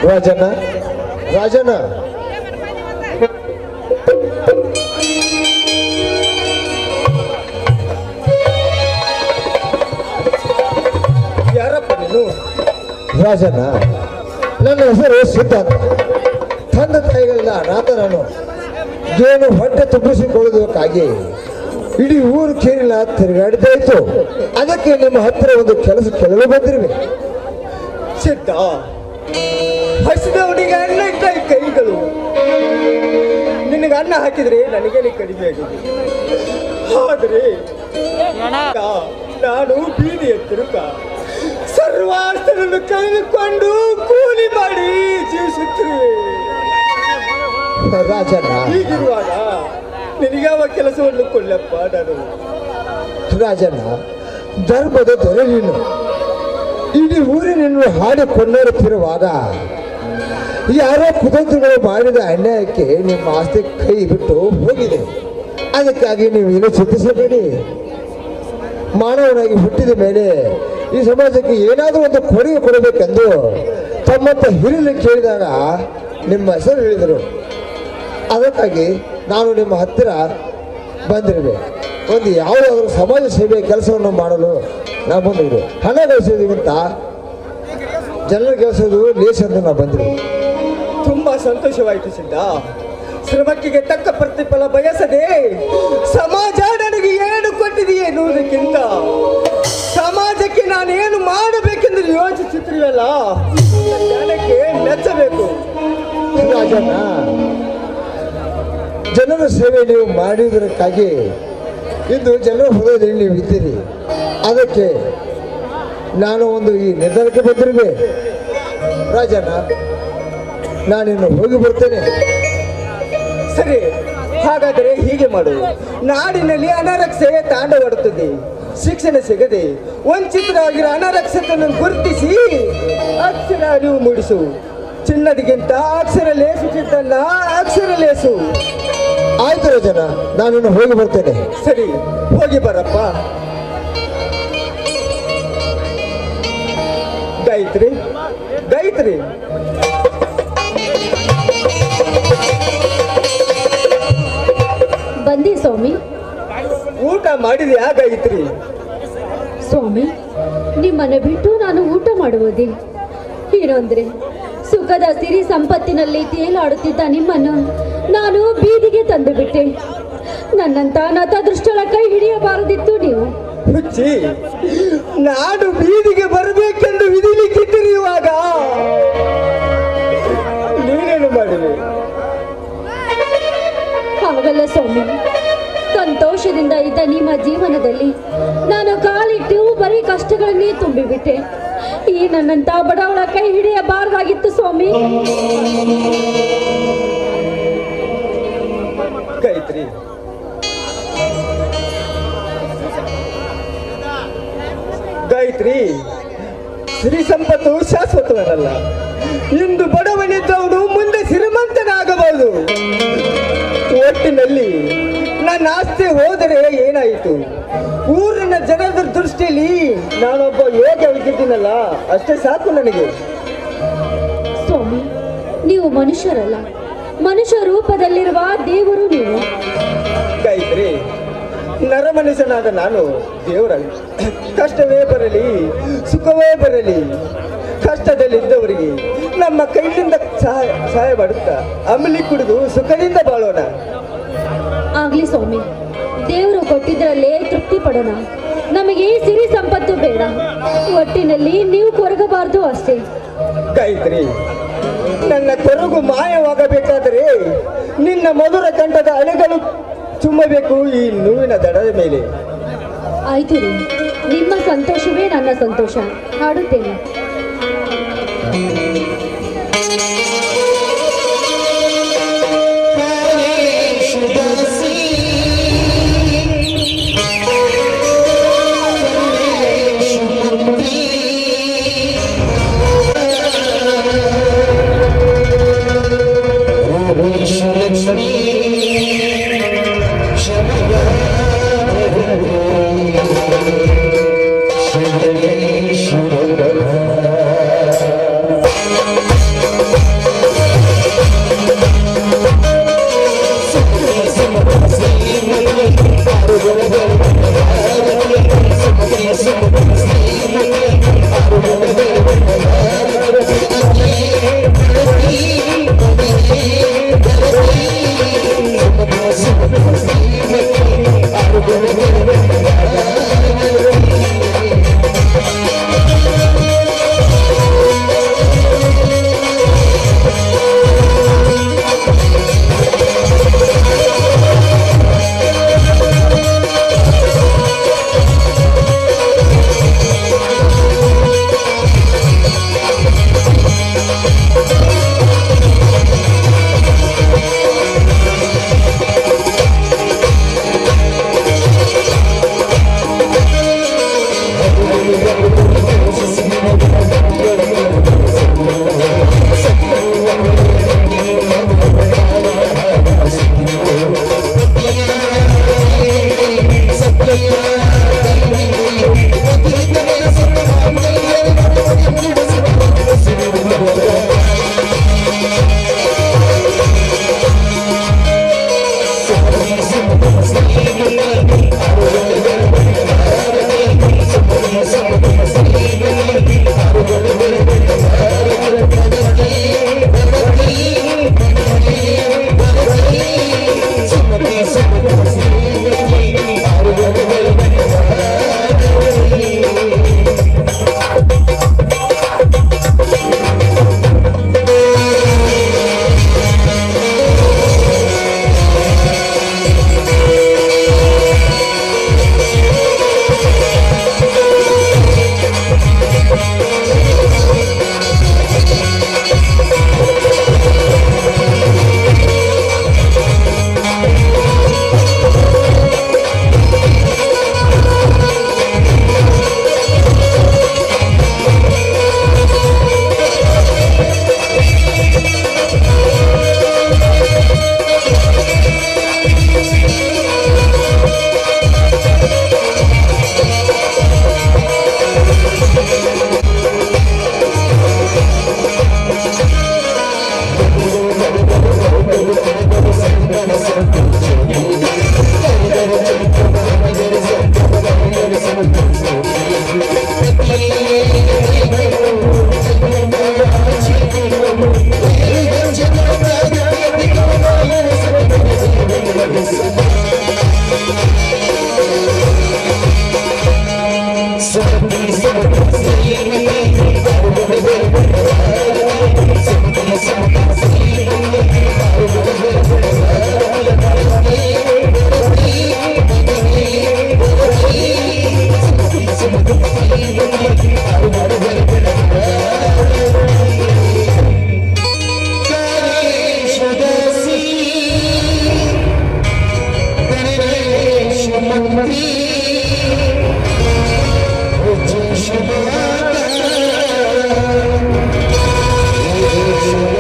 ರಾಜಣ್ಣ ರಾಜಣ್ಣ ಯಾರಪ್ಪ ನೀನು ರಾಜಣ್ಣ ನನ್ನ ಹೆಸರು ಸಿದ್ಧಾಂತ ತಂದೆ ತಾಯಿಗಳಿಂದ ಅನಾಥ ನಾನು ಏನು ಹೊಟ್ಟೆ ತುಂಬಿಸಿಕೊಳ್ಳುವುದಕ್ಕಾಗಿ ಇಡೀ ಊರು ಕೇರಿಲ್ಲ ತಿರುಗಾಡಿದ್ದಾಯ್ತು ಅದಕ್ಕೆ ನಿಮ್ಮ ಹತ್ತಿರ ಒಂದು ಕೆಲಸ ಕೇಳಲು ಬಂದಿರುವೆ ಸಿದ್ಧ ಹಸಿದವನಿಗೆ ಅನ್ನ ಇಟ್ಟ ಈ ಕೈಗಳು ನಿನಗೆ ಅನ್ನ ಹಾಕಿದ್ರೆ ನನಗೇನೆ ಕಡಿಮೆ ಆಗಿದೆ ಆದರೆ ನಾ- ನಾನು ಬೀದಿಯ ತಿರುಕ ಸರ್ವಾಸ್ತನನ್ನು ಕಳೆದುಕೊಂಡು ಕೂಲಿ ಮಾಡಿ ಜೀವಿಸುತ್ತಿರುವೆ ರಾಜಣ್ಣ ಹೀಗಿರುವಾಗ ನಿನಗಾವ ಕೆಲಸವನ್ನು ಕೊಳ್ಳಪ್ಪ ನಾನು ರಾಜಣ್ಣ ಧರ್ಮದ ದೊರೆ ನೀನು ಇಡೀ ಊರಿನನ್ನು ಹಾಡಿ ಕೊಂಡರುತ್ತಿರುವಾಗ ಯಾರೋ ಕುತಂತ್ರಗಳು ಮಾಡಿದ ಅನ್ಯಾಯಕ್ಕೆ ನಿಮ್ಮ ಆಸ್ತಿ ಕೈ ಬಿಟ್ಟು ಹೋಗಿದೆ ಅದಕ್ಕಾಗಿ ನೀವು ಏನು ಚಿಂತಿಸಬೇಡಿ ಮಾನವನಾಗಿ ಹುಟ್ಟಿದ ಮೇಲೆ ಈ ಸಮಾಜಕ್ಕೆ ಏನಾದರೂ ಒಂದು ಕೊಡುಗೆ ಕೊಡಬೇಕೆಂದು ತಮ್ಮತ್ತ ಹಿರಿಯರು ಕೇಳಿದಾಗ ನಿಮ್ಮ ಹೆಸರು ಹೇಳಿದರು ಅದಕ್ಕಾಗಿ ನಾನು ನಿಮ್ಮ ಹತ್ತಿರ ಬಂದಿರುವೆ ಒಂದು ಯಾವುದಾದ್ರೂ ಸಮಾಜ ಸೇವೆ ಕೆಲಸವನ್ನು ಮಾಡಲು ನಾವು ಬಂದಿರುವೆ ಹಣ ಗಳಿಸೋದಕ್ಕಿಂತ ಜನರ ಕೆಲಸದು ಲೇಸ್ ಅಂತ ನಾವು ಬಂದಿರುವೆ ತುಂಬಾ ಸಂತೋಷವಾಯಿತು ಸಿದ್ಧ ಶ್ರಮಕ್ಕಿಗೆ ತಕ್ಕ ಪ್ರತಿಫಲ ಬಯಸದೆ ಸಮಾಜ ನನಗೆ ಏನು ಕೊಟ್ಟಿದೆಯೇ ಎನ್ನುವುದಕ್ಕಿಂತ ಸಮಾಜಕ್ಕೆ ನಾನೇನು ಮಾಡಬೇಕೆಂದು ಯೋಚಿಸುತ್ತಿರುವಲ್ಲ ಜನಕ್ಕೆ ಮೆಚ್ಚಬೇಕು ರಾಜಣ್ಣ ಜನರ ಸೇವೆ ನೀವು ಮಾಡಿದ್ದಕ್ಕಾಗಿ ಇಂದು ಜನರ ಹೃದಯದಲ್ಲಿ ನೀವು ಇದ್ದೀರಿ ಅದಕ್ಕೆ ನಾನು ಒಂದು ಈ ನಿರ್ಧಾರಕ್ಕೆ ಬಂದಿರುವೆ ರಾಜಣ್ಣ ನಾನಿನ್ನು ಹೋಗಿ ಬರ್ತೇನೆ ಸರಿ ಹಾಗಾದರೆ ಹೀಗೆ ಮಾಡು ನಾಡಿನಲ್ಲಿ ಅನರಕ್ಷೆ ತಾಂಡವಾಡುತ್ತದೆ ಶಿಕ್ಷಣ ಸಿಗದೆ ವಂಚಿತರಾಗಿರೋ ಅನರಕ್ಷತೆಯನ್ನು ಗುರುತಿಸಿ ಅಕ್ಷರ ಅರಿವು ಮೂಡಿಸು ಚಿನ್ನದಿಗಿಂತ ಅಕ್ಷರ ಲೇಸು ಚಿತ್ತನ್ನ ಅಕ್ಷರ ಲೇಸು ಆಯ್ತು ರಾಜಣ್ಣ ನಾನಿನ್ನು ಹೋಗಿ ಬರ್ತೇನೆ ಸರಿ ಹೋಗಿ ಬರಪ್ಪ ಗಾಯತ್ರಿ ಗಾಯತ್ರಿ ಬಂದೆ ಸ್ವಾಮಿ ಊಟ ಮಾಡಿದ್ಯಾ ಗಾಯತ್ರಿ ಸ್ವಾಮಿ ನಿಮ್ಮನ್ನ ಬಿಟ್ಟು ನಾನು ಊಟ ಮಾಡುವುದೇ ಏನಂದ್ರೆ ಸುಖದ ಸಿರಿ ಸಂಪತ್ತಿನಲ್ಲಿ ತೇಲಾಡುತ್ತಿದ್ದ ನಿಮ್ಮನ್ನು ನಾನು ಬೀದಿಗೆ ತಂದು ಬಿಟ್ಟೆ ನನ್ನಂತ ನತದೃಷ್ಟಳ ಕೈ ಹಿಡಿಯಬಾರದಿತ್ತು ನೀವು ಹುಚ್ಚಿ ನಾನು ಬೀದಿಗೆ ಬರಬೇಕೆಂದು ವಿಧಿಲಿಕ್ಕಿಟ್ಟಿರುವಾಗ ನೀನೇನು ಮಾಡಿದೆ ಹಾಗಲ್ಲ ಸ್ವಾಮಿ ಸಂತೋಷದಿಂದ ಇದ್ದ ನಿಮ್ಮ ಜೀವನದಲ್ಲಿ ನಾನು ಕಾಲಿಟ್ಟು ಬರೀ ಕಷ್ಟಗಳನ್ನೇ ತುಂಬಿಬಿಟ್ಟೆ ಈ ನನ್ನಂತ ಬಡವಳ ಕೈ ಹಿಡಿಯಬಾರದಾಗಿತ್ತು ಸ್ವಾಮಿ ಗಾಯತ್ರಿ ಗಾಯತ್ರಿ ಸಿರಿ ಸಂಪತ್ತು ಶಾಶ್ವತವನ್ನಲ್ಲ ಇಂದು ಬಡವನಿದ್ದವನು ಮುಂದೆ ಶ್ರೀಮಂತನಾಗಬಹುದು ಒಟ್ಟಿನಲ್ಲಿ ನನ್ನ ಆಸ್ತಿ ಹೋದರೆ ಏನಾಯಿತು ಊರಿನ ಜನರ ದೃಷ್ಟಿಯಲ್ಲಿ ನಾನೊಬ್ಬ ಯೋಗ್ಯವಿದ್ದಿದ್ದೀನಲ್ಲ ಅಷ್ಟೇ ಸಾಕು ನನಗೆ ಸ್ವಾಮಿ ನೀವು ಮನುಷ್ಯರಲ್ಲ ಮನುಷ್ಯ ರೂಪದಲ್ಲಿರುವ ದೇವರು ನೀವು ಗಾಯತ್ರಿ ನರಮನುಷ್ಯನಾದ ನಾನು ದೇವರ ಕಷ್ಟವೇ ಬರಲಿ ಸುಖವೇ ಬರಲಿ ಕಷ್ಟದಲ್ಲಿದ್ದವರಿಗೆ ನಮ್ಮ ಕೈಯಿಂದ ಸಹಾಯ ಸಹಾಯ ಮಾಡುತ್ತಾ ಅಮಲಿ ಕುಡಿದು ಸುಖದಿಂದ ಬಾಳೋಣ ಆಗ್ಲಿ ಸ್ವಾಮಿ ದೇವರು ಕೊಟ್ಟಿದ್ರಲ್ಲೇ ತೃಪ್ತಿ ಪಡೋಣ ನಮಗೆ ಸಿರಿ ಸಂಪತ್ತು ಬೇಡ ಒಟ್ಟಿನಲ್ಲಿ ನೀವು ಕೊರಗಬಾರ್ದು ಅಷ್ಟೇ ಗಾಯತ್ರಿ ನನ್ನ ಕೊರಗು ಮಾಯವಾಗಬೇಕಾದರೆ ನಿನ್ನ ಮಧುರ ಕಂಠದ ಅಲೆಗಳು ಚುಮ್ಮಬೇಕು ಈ ನೋವಿನ ದಡದ ಮೇಲೆ ಆಯ್ತು ರೀ ನಿಮ್ಮ ಸಂತೋಷವೇ ನನ್ನ ಸಂತೋಷ ಹಾಡುತ್ತೇನೆ ಲಕ್ಷ್ಮೀ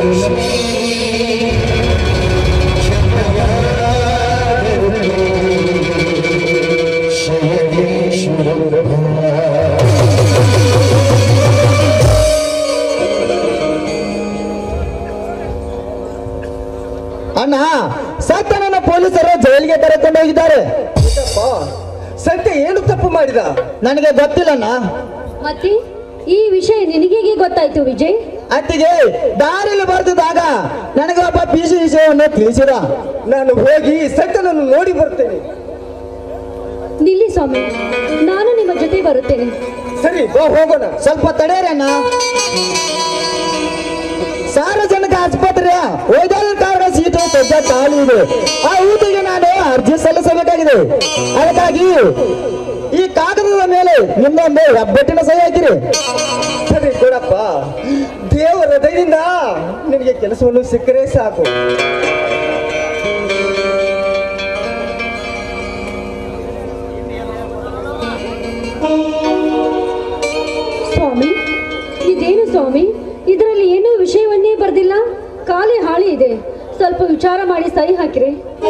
ಅಣ್ಣ ಸತ್ತನನ್ನ ಪೊಲೀಸರು ಜೈಲಿಗೆ ಕರೆಕೊಂಡು ಹೋಗಿದ್ದಾರೆ ಇದಪ್ಪ ಸತ್ಯ ಏನು ತಪ್ಪು ಮಾಡಿದ ನನಗೆ ಗೊತ್ತಿಲ್ಲಣ್ಣ ಮತ್ತೆ ಈ ವಿಷಯ ನಿನಗೇಗೆ ಗೊತ್ತಾಯ್ತು ವಿಜಯ್ ಅತ್ತಿಗೆ ದಾರಿಯಲ್ಲಿ ಬರ್ತಿದ್ದಾಗ ನನಗೆ ಒಬ್ಬ ಪಿಸಿ ವಿಷಯವನ್ನು ತಿಳಿಸಿದ ನಾನು ಹೋಗಿ ಸತ್ಯನನ್ನು ನೋಡಿ ಬರ್ತೇನೆ ನಿಲ್ಲಿ ಸ್ವಾಮಿ ನಾನು ನಿಮ್ಮ ಜೊತೆ ಬರುತ್ತೇನೆ ಸರಿ ಬಾ ಹೋಗೋಣ ಸ್ವಲ್ಪ ತಡೆಯರಣ್ಣ ಸಾರ್ವಜನಿಕ ಆಸ್ಪತ್ರೆಯ ವೈದ್ಯರ ಕಾರಣ ಸೀಟು ಸದ್ಯ ಖಾಲಿ ಇದೆ ಆ ಊಟಿಗೆ ನಾನು ಅರ್ಜಿ ಸಲ್ಲಿಸಬೇಕಾಗಿದೆ ಅದಕ್ಕಾಗಿ ಈ ಕಾಗದದ ಮೇಲೆ ನಿಮ್ಮೊಂದು ಹೆಬ್ಬೆಟ್ಟಿನ ಸಹಿ ಹಾಕಿರಿ ಸರಿ ಕೊಡಪ್ಪ ದೇವರ ದಯದಿಂದ ನಿನಗೆ ಕೆಲಸವನ್ನು ಸಿಕ್ಕರೆ ಸಾಕು ಸ್ವಾಮಿ ಇದೇನು ಸ್ವಾಮಿ ಇದರಲ್ಲಿ ಏನೂ ವಿಷಯವನ್ನೇ ಬರ್ದಿಲ್ಲ ಖಾಲಿ ಹಾಳಿ ಇದೆ ಸ್ವಲ್ಪ ವಿಚಾರ ಮಾಡಿ ಸಹಿ ಹಾಕಿರಿ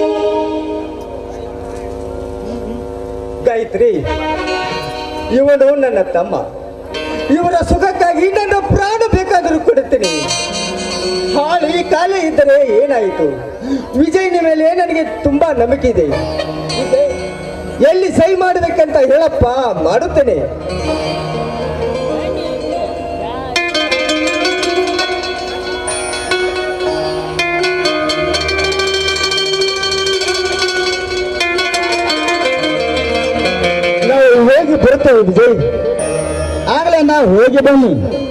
ಗಾಯತ್ರಿ ಇವನು ನನ್ನ ತಮ್ಮ ಇವರ ಸುಖಕ್ಕಾಗಿ ನನ್ನ ಪ್ರಾಣ ಬೇಕಾದರೂ ಕೊಡುತ್ತೇನೆ ಹಾಳಿ ಖಾಲಿ ಇದ್ದರೆ ಏನಾಯಿತು ವಿಜಯ್ನ ಮೇಲೆ ನನಗೆ ತುಂಬಾ ನಂಬಿಕೆ ಇದೆ ವಿಜಯ್, ಎಲ್ಲಿ ಸಹಿ ಮಾಡಬೇಕಂತ ಹೇಳಪ್ಪ ಮಾಡುತ್ತೇನೆ ನಾವು ಹೋಗಿ ಬರುತ್ತೇವೆ ವಿಜಯ್ ಆಗಲೇ ನಾವು ಹೋಗಿ ಬನ್ನಿ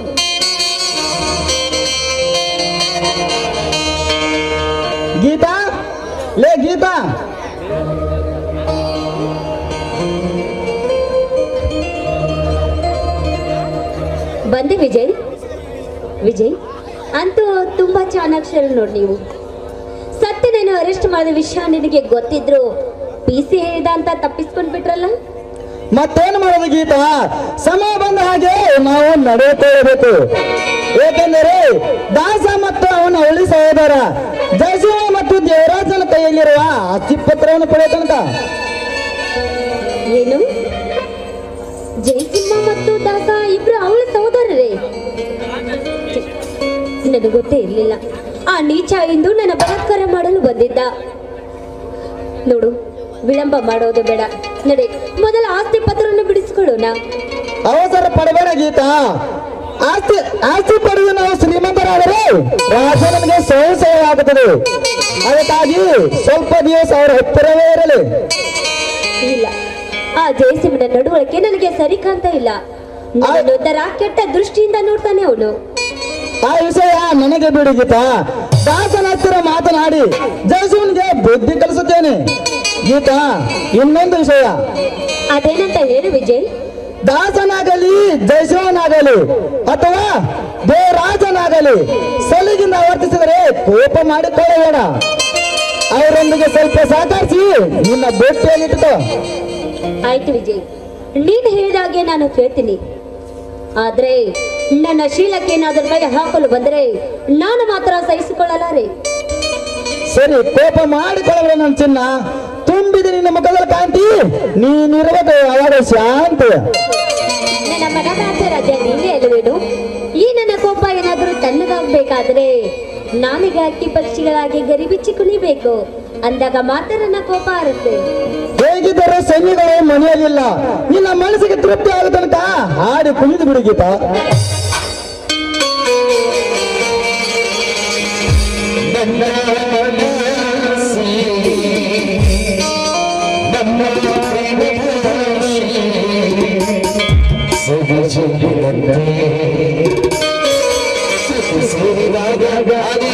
ಗೀತಾ ಲೇ ಗೀತಾ ಬಂದೆ ವಿಜಯ್ ವಿಜಯ್ ಅಂತೂ ತುಂಬಾ ಚಾಣಾಕ್ಷರ ನೋಡಿ ನೀವು ಸತ್ಯನನ್ನು ಅರೆಸ್ಟ್ ಮಾಡಿದ ವಿಷಯ ನಿನಗೆ ಗೊತ್ತಿದ್ರು ಪಿ ಸಿ ಹೇಳಿದ ಅಂತ ತಪ್ಪಿಸ್ಕೊಂಡ್ ಬಿಟ್ರಲ್ಲ ಮತ್ತೇನು ಮಾಡೋದು ಗೀತಾ ಸಮಯ ಬಂದ ಹಾಗೆ ನಾವು ನಡೆದುಕೊಳ್ಳಬೇಕು ಏಕೆಂದರೆ ದಾಸ ಮತ್ತು ಅವನ ಅವಳಿ ಸಹೋದರ ಜಯಸಿಂಹ ಮತ್ತು ದೇವರಾಜನ ಕೈಯಲ್ಲಿರುವ ಆಸ್ತಿ ಪತ್ರವನ್ನು ಪಡೆಯತನಕ ಏನು ಜಯಸಿಂಹ ಮತ್ತು ದಾಸ ಇಬ್ರು ಅವಳ ಸಹೋದರರೇ ಛೆ, ನನಗೆ ಗೊತ್ತೇ ಇರಲಿಲ್ಲ ಆ ನೀಚ ಇಂದು ನನ್ನ ಬಲಾತ್ಕಾರ ಮಾಡಲು ಬಂದಿದ್ದ ನೋಡು ವಿಳಂಬ ಮಾಡೋದು ಬೇಡ ನಡೆ ಮೊದಲ ಆಸ್ತಿ ಪತ್ರವನ್ನು ಬಿಡಿಸ್ಕೊಳ್ಳೋಣ ಅವಸರ ಪಡಬೇಡ ಗೀತಾ ಆಸ್ತಿ ಆಸ್ತಿ ಪಡೆದು ನಾವು ಶ್ರೀಮಂತರಾದರೆ ರಾಜ ನಮಗೆ ಸಹಸವಾಗುತ್ತದೆ ಅದಕ್ಕಾಗಿ ಸ್ವಲ್ಪ ದಿವಸ ಅವರ ಹತ್ತಿರವೇ ಇರಲಿ ಇಲ್ಲ ಆ ಜಯಸಿಂಹನ ನಡವಳಿಕೆ ನನಗೆ ಸರಿ ಕಾಣ್ತಾ ಇಲ್ಲ ನನ್ನನ್ನು ಒಂಥರ ಕೆಟ್ಟ ದೃಷ್ಟಿಯಿಂದ ನೋಡ್ತಾನೆ ಅವನು ಆ ವಿಷಯ ನನಗೆ ಬಿಡು ಗೀತಾ ದಾಸನ ಹತ್ತಿರ ಮಾತನಾಡಿ ಜಯಸಿಂಹನಿಗೆ ಬುದ್ಧಿ ಕಲಿಸುತ್ತೇನೆ ಗೀತಾ ಇನ್ನೊಂದು ವಿಷಯ ಅದೇನಂತ ಹೇಳು ವಿಜಯ್ ದಾಸನಾಗಲಿ ಜಯಸಿಂಹನಾಗಲಿ ಅಥವಾ ದೇವರಾಜನಾಗಲಿ ಸಲಿಗಿಂದ ವರ್ತಿಸಿದರೆ ಕೋಪ ಮಾಡಿಕೊಳ್ಳಬೇಡ ಅವರೊಂದಿಗೆ ಸ್ವಲ್ಪ ಸಹಕರಿಸಿ ನಿನ್ನ ಭೇಟಿಯಲ್ಲಿಟ್ಟು ಆಯ್ತು ವಿಜಯ್ ನೀನು ಹೇಳಿದಾಗೆ ನಾನು ಕೇಳ್ತೀನಿ ಆದ್ರೆ ನನ್ನ ಶೀಲಕ್ಕೆ ಏನಾದ್ರೂ ಕೈ ಹಾಕಲು ಬಂದರೆ ನಾನು ಮಾತ್ರ ಸಹಿಸಿಕೊಳ್ಳಲಾರೆ ಸರಿ ಕೋಪ ಮಾಡಿಕೊಳ್ಳಬೇಡ ನನ್ನ ಚಿನ್ನ ತುಂಬಿದೆ ನಿನ್ನ ಮುಖದಲ್ಲಿ ಕಾಂತಿ ನೀನಿರಬೇಕು ಅವಾಗ ಶಾಂತ ನನ್ನ ಮನದಾಸ ರಾಜ್ಯ ನೀನೇ ಅಲ್ಲವೇನು ಈ ನನ್ನ ಕೋಪ ಏನಾದರೂ ತಣ್ಣಗಾಗ್ಬೇಕಾದ್ರೆ ನಾನೀಗ ಅಕ್ಕಿ ಪಕ್ಷಿಗಳಾಗಿ ಗರಿಬಿಚ್ಚಿ ಕುಣಿಬೇಕು ಅಂದಾಗ ಮಾತ್ರ ನನ್ನ ಕೋಪ ಆರುತ್ತೆ ಹೇಗಿದ್ದರೂ ಸೈನ್ಯಗಳು ಮನೆಯಲ್ಲಿಲ್ಲ ನಿನ್ನ ಮನಸ್ಸಿಗೆ ತೃಪ್ತಿ ಆಗೋ ತನಕ ಹಾಡಿ ಕುಣಿದು ಬಿಡು ಗೀತಾ ಸವಿಜುವಿನಂತೆ